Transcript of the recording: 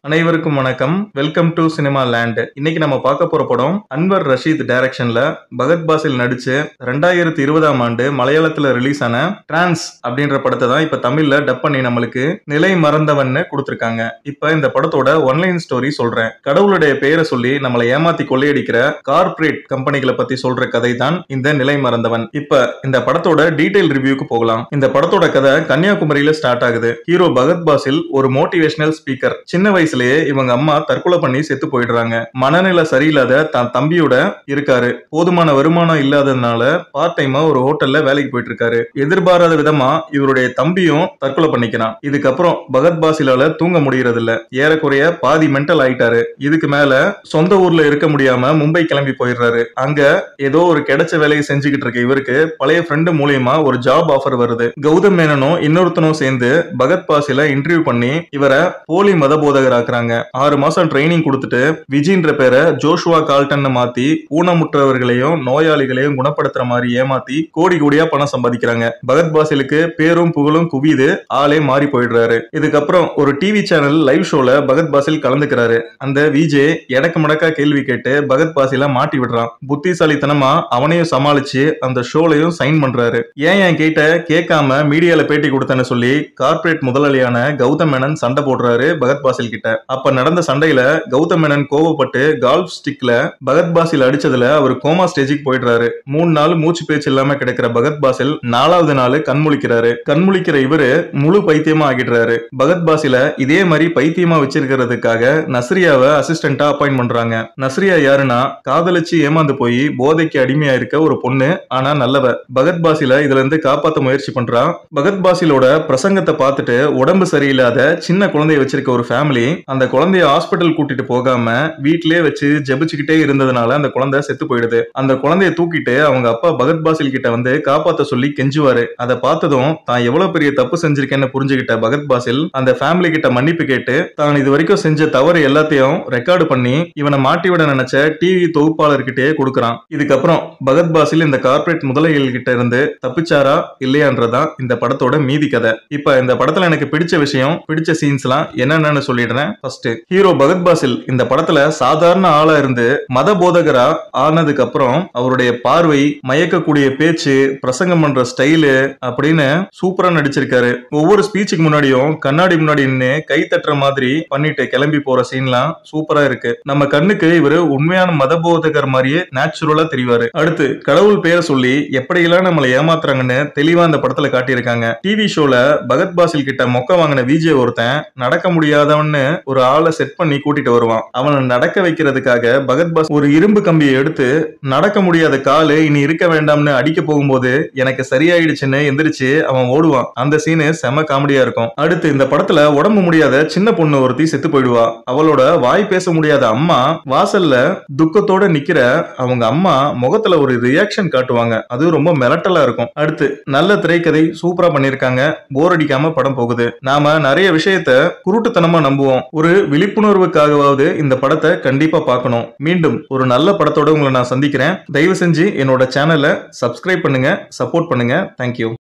அனைவருக்கும் வணக்கம் welcome to cinema land இன்னைக்கு நம்ம பார்க்க போற படம் அன்வர் ரஷீத் டைரக்ஷன்ல பகத் பாசில் நடிச்சு ரெண்டாயிரத்தி இருபதாம் ஆண்டு மலையாளத்துல ரிலீஸ் ஆன டிரான்ஸ் அப்படின்ற படத்தை தான் இப்ப தமிழ்ல டப் பண்ணி நம்மளுக்கு நிலை மறந்தவன்னு கொடுத்திருக்காங்க இப்ப இந்த படத்தோட ஒன்லைன் ஸ்டோரி சொல்றேன் கடவுளுடைய பெயரை சொல்லி நம்மளை ஏமாத்தி கொள்ளையடிக்கிற கார்ப்பரேட் கம்பெனிகளை பத்தி சொல்ற கதை தான் இந்த நிலை மறந்தவன் இப்ப இந்த படத்தோட டீடைல் ரிவ்யூக்கு போகலாம் இந்த படத்தோட கதை கன்னியாகுமரியில ஸ்டார்ட் ஆகுது ஹீரோ பகத் பாசில் ஒரு மோட்டிவேஷனல் ஸ்பீக்கர் சின்ன வயசுலயே இவங்க அம்மா தற்கொலை பண்ணி செத்து போயிடுறாங்க மனநிலை சரியில்லாத தான் தம்பியோட இருக்காரு போதுமான வருமானம் இல்லாததுனால பார்ட் டைமா ஒரு ஹோட்டல்ல வேலைக்கு போயிட்டு இருக்காரு எதிர்பாராத விதமா இவருடைய தம்பியும் தற்கொலை பண்ணிக்கிறான் இதுக்கப்புறம் பகத் பாசிலால தூங்க முடியறது இல்ல ஏறக்குறைய பாதி மென்டல் ஆயிட்டாரு இதுக்கு மேல சொந்த ஊர்ல இருக்க முடியாம மும்பை கிளம்பி போயிடுறாரு அங்க ஏதோ ஒரு கிடைச்ச வேலையை செஞ்சுக்கிட்டு இருக்க இவருக்கு பழைய ஃப்ரெண்டு மூலியமா ஒரு ஜாப் ஆஃபர் வருது கௌதம் மேனனும் இன்னொருத்தனும் சேர்ந்து பகத் பாசில இன்டர்வியூ பண்ணி இவரை போலி மத போதகர் ஆக்குறாங்க ஆறு மாசம் ட்ரைனிங் கொடுத்துட்டு விஜின்ற பேரை ஜோஷுவா கால்டன் மாத்தி ஊனமுற்றவர்களையும் நோயாளிகளையும் குணப்படுத்துற மாதிரி ஏமாத்தி கோடி கோடியா பணம் சம்பாதிக்கிறாங்க பகத் பாசிலுக்கு பேரும் புகழும் குவியுது ஆளே மாறி போயிடுறாரு இதுக்கப்புறம் ஒரு டிவி சேனல் லைவ் ஷோல பகத் பாசில் கலந்துக்கிறாரு அந்த விஜே எடக்கு மடக்கா கேள்வி கேட்டு பகத் பாசில மாட்டி விடுறான் புத்திசாலித்தனமா அவனையும் சமாளிச்சு அந்த ஷோலையும் சைன் பண்றாரு ஏன் என் கேட்ட கேட்காம மீடியால பேட்டி கொடுத்தேன்னு சொல்லி கார்ப்பரேட் முதலாளியான கௌதம் மேனன் சண்டை போடுறாரு பகத் பாசில் கிட்ட அப்ப நடந்த சண்டையில கௌதம் மேனன் கோவப்பட்டு கால்ஃப் ஸ்டிக்ல பகத் பாசில் அடிச்சதுல அவர் கோமா ஸ்டேஜுக்கு போயிடுறாரு மூணு நாள் மூச்சு பேச்சு இல்லாம கிடைக்கிற பகத் பாசில் நாலாவது நாள் கண்முழிக்கிறாரு கண்முழிக்கிற இவரு முழு பைத்தியமா ஆகிடுறாரு பகத் பாசில இதே மாதிரி பைத்தியமா வச்சிருக்கிறதுக்காக நஸ்ரியாவை அசிஸ்டண்டா அப்பாயிண்ட் பண்றாங்க நஸ்ரியா யாருன்னா காதலிச்சு ஏமாந்து போய் போதைக்கு அடிமையா இருக்க ஒரு பொண்ணு ஆனா நல்லவ பகத் பாசில இதுல இருந்து காப்பாத்த முயற்சி பண்றா பகத் பாசிலோட பிரசங்கத்தை பார்த்துட்டு உடம்பு சரியில்லாத சின்ன குழந்தைய வச்சிருக்க ஒரு ஃபேமிலி அந்த குழந்தைய ஹாஸ்பிட்டல் கூட்டிட்டு போகாம வீட்லயே வச்சு ஜெபிச்சுக்கிட்டே இருந்ததுனால அந்த குழந்தை செத்து போயிடுது அந்த குழந்தைய தூக்கிட்டு அவங்க அப்பா பகத் பாசில் கிட்ட வந்து காப்பாத்த சொல்லி கெஞ்சுவாரு அதை பார்த்ததும் தான் எவ்வளவு பெரிய தப்பு செஞ்சிருக்கேன்னு புரிஞ்சுக்கிட்ட பகத் பாசில் அந்த ஃபேமிலி கிட்ட மன்னிப்பு கேட்டு தான் இது வரைக்கும் செஞ்ச தவறு எல்லாத்தையும் ரெக்கார்டு பண்ணி இவனை மாட்டி விட நினைச்ச டிவி தொகுப்பாளர்கிட்டயே கொடுக்கறான் இதுக்கப்புறம் பகத் பாசில் இந்த கார்ப்பரேட் முதலைகள் கிட்ட இருந்து தப்பிச்சாரா இல்லையான்றதான் இந்த படத்தோட மீதி கதை இப்ப இந்த படத்துல எனக்கு பிடிச்ச விஷயம் பிடிச்ச சீன்ஸ்லாம் என்னென்னு சொல்லிடுறேன் ஃபர்ஸ்ட் ஹீரோ பகத் பாசில் இந்த படத்துல சாதாரண ஆளா இருந்து மத போதகரா ஆனதுக்கு அப்புறம் அவருடைய பார்வை மயக்கக்கூடிய பேச்சு பிரசங்கம் பண்ற ஸ்டைலு அப்படின்னு சூப்பரா நடிச்சிருக்காரு ஒவ்வொரு ஸ்பீச்சுக்கு முன்னாடியும் கண்ணாடி முன்னாடி நின்னு கை தட்டுற மாதிரி பண்ணிட்டு கிளம்பி போற சீன்லாம் சூப்பரா இருக்கு நம்ம கண்ணுக்கு இவரு உண்மையான மத போதகர் மாதிரியே நேச்சுரலா தெரிவாரு அடுத்து கடவுள் பேரை சொல்லி எப்படியெல்லாம் நம்மளை ஏமாத்துறாங்கன்னு தெளிவா இந்த படத்துல காட்டியிருக்காங்க டிவி ஷோல பகத் பாசில் கிட்ட மொக்க வாங்கின விஜய் ஒருத்தன் நடக்க முடியாதவன்னு ஒரு ஆளை செட் பண்ணி கூட்டிட்டு வருவான் அவனை நடக்க வைக்கிறதுக்காக பகத் பாஸ் ஒரு இரும்பு கம்பியை எடுத்து நடக்க முடியாத காலு இனி இருக்க வேண்டாம்னு அடிக்க போகும்போது எனக்கு சரியாயிடுச்சுன்னு எந்திரிச்சு அவன் ஓடுவான் அந்த சீனு செம காமெடியா இருக்கும் அடுத்து இந்த படத்துல உடம்பு முடியாத சின்ன பொண்ணு ஒருத்தி செத்து போயிடுவா அவளோட வாய் பேச முடியாத அம்மா வாசல்ல துக்கத்தோட நிக்கிற அவங்க அம்மா முகத்துல ஒரு ரியாக்ஷன் காட்டுவாங்க அது ரொம்ப மிரட்டலா இருக்கும் அடுத்து நல்ல திரைக்கதை சூப்பரா பண்ணிருக்காங்க போர் அடிக்காம படம் போகுது நாம நிறைய விஷயத்த குருட்டுத்தனமா நம்புவோம் ஒரு விழிப்புணர்வுக்காகவாவது இந்த படத்தை கண்டிப்பா பார்க்கணும் மீண்டும் ஒரு நல்ல படத்தோட உங்களை நான் சந்திக்கிறேன் தயவு செஞ்சு என்னோட சேனலை சப்ஸ்கிரைப் பண்ணுங்க சப்போர்ட் பண்ணுங்க தேங்க்யூ